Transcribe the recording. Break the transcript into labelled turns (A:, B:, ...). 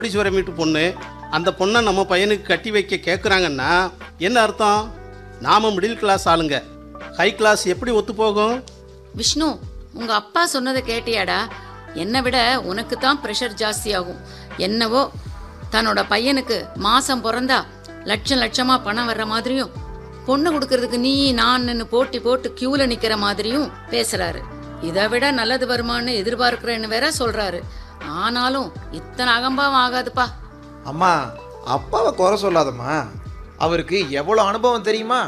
A: கோடீஸ்வரம் வீட்டு பொண்ணு அந்த பொண்ணை நம்ம பையனுக்கு கட்டி வைக்க கேட்குறாங்கன்னா என்ன அர்த்தம் நாம மிடில் கிளாஸ் ஆளுங்க ஹை கிளாஸ் எப்படி ஒத்து போகும்
B: விஷ்ணு உங்க அப்பா சொன்னதை கேட்டியாடா என்னை விட உனக்கு தான் ப்ரெஷர் ஜாஸ்தியாகும் என்னவோ தன்னோட பையனுக்கு மாசம் பிறந்தா லட்சம் லட்சமா பணம் வர்ற மாதிரியும் பொண்ணு கொடுக்கறதுக்கு நீ நான் போட்டி போட்டு கியூல நிக்கிற மாதிரியும் பேசுறாரு இதை விட நல்லது வருமான்னு எதிர்பார்க்கிறேன்னு வேற சொல்றாரு ஆனாலும் இத்தனை அகம்பாவம் ஆகாதுப்பா
C: அம்மா அப்பாவை குறை சொல்லாதம்மா அவருக்கு எவ்வளோ அனுபவம் தெரியுமா